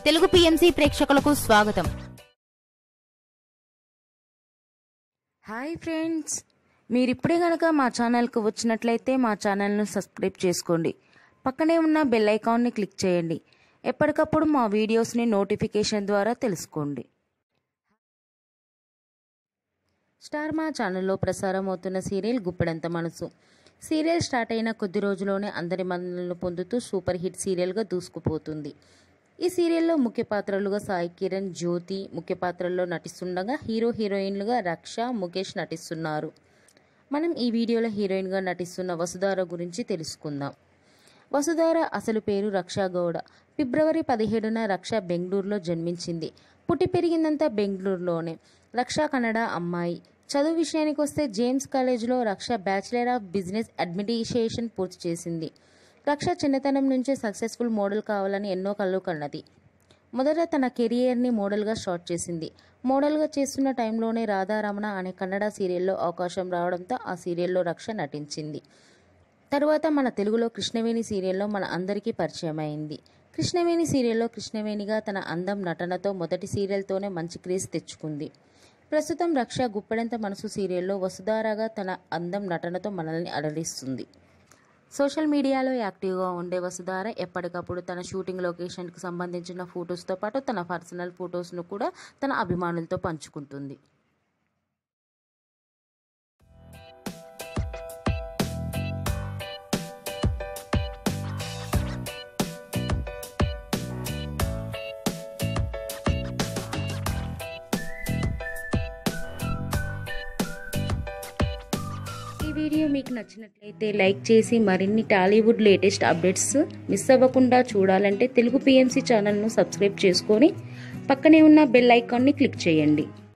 Telugu PMC ప్రేక్షకులకు స్వాగతం hi friends మీరు ఇప్పుడే కనుక మా ఛానల్కు వచ్చినట్లయితే మా ఛానల్ను సబ్స్క్రైబ్ చేసుకోండి పక్కనే ఉన్న బెల్ ఐకాన్ని క్లిక్ చేయండి ఎప్పటికప్పుడు మా వీడియోస్ని నోటిఫికేషన్ ద్వారా తెలుసుకోండి స్టార్ మా ఛానల్లో ప్రసారం అవుతున్న సీరియల్ గుప్పెడంత మనసు సీరియల్ స్టార్ట్ అయిన కొద్ది రోజుల్లోనే అందరి మన్నలను పొందుతూ సూపర్ హిట్ సీరియల్గా దూసుకుపోతుంది ఈ సీరియల్లో ముఖ్య పాత్రలుగా సాయి కిరణ్ జ్యోతి ముఖ్య పాత్రల్లో నటిస్తుండగా హీరో హీరోయిన్లుగా రక్ష ముఖేష్ నటిస్తున్నారు మనం ఈ వీడియోలో హీరోయిన్గా నటిస్తున్న వసుధార గురించి తెలుసుకుందాం వసుధార అసలు పేరు రక్షా గౌడ ఫిబ్రవరి పదిహేడున రక్ష బెంగళూరులో జన్మించింది పుట్టి పెరిగిందంతా బెంగళూరులోనే రక్ష కన్నడ అమ్మాయి చదువు విషయానికి వస్తే జేమ్స్ కాలేజ్లో రక్ష బ్యాచిలర్ ఆఫ్ బిజినెస్ అడ్మినిస్ట్రేషన్ పూర్తి చేసింది రక్ష చిన్నతనం నుంచే సక్సెస్ఫుల్ మోడల్ కావాలని ఎన్నో కళ్ళు కన్నది మొదట తన కెరియర్ని మోడల్గా స్టార్ట్ చేసింది మోడల్గా చేస్తున్న టైంలోనే రాధారమణ అనే కన్నడ సీరియల్లో అవకాశం రావడంతో ఆ సీరియల్లో రక్ష నటించింది తరువాత మన తెలుగులో కృష్ణవేణి సీరియల్లో మన అందరికీ పరిచయం అయింది కృష్ణవేణి సీరియల్లో కృష్ణవేణిగా తన అందం నటనతో మొదటి సీరియల్తోనే మంచి క్రేజ్ తెచ్చుకుంది ప్రస్తుతం రక్ష గుప్పెడంత మనసు సీరియల్లో వసుధారాగా తన అందం నటనతో మనల్ని అలరిస్తుంది సోషల్ మీడియాలో యాక్టివ్గా ఉండే వసుధార ఎప్పటికప్పుడు తన షూటింగ్ లొకేషన్కి సంబంధించిన ఫొటోస్తో పాటు తన పర్సనల్ ఫొటోస్ను కూడా తన అభిమానులతో పంచుకుంటుంది ఈ వీడియో మీకు నచ్చినట్లయితే లైక్ చేసి మరిన్ని టాలీవుడ్ లేటెస్ట్ అప్డేట్స్ మిస్ అవ్వకుండా చూడాలంటే తెలుగు పిఎంసి ఛానల్ను సబ్స్క్రైబ్ చేసుకొని పక్కనే ఉన్న బెల్ ఐకాన్ని క్లిక్ చేయండి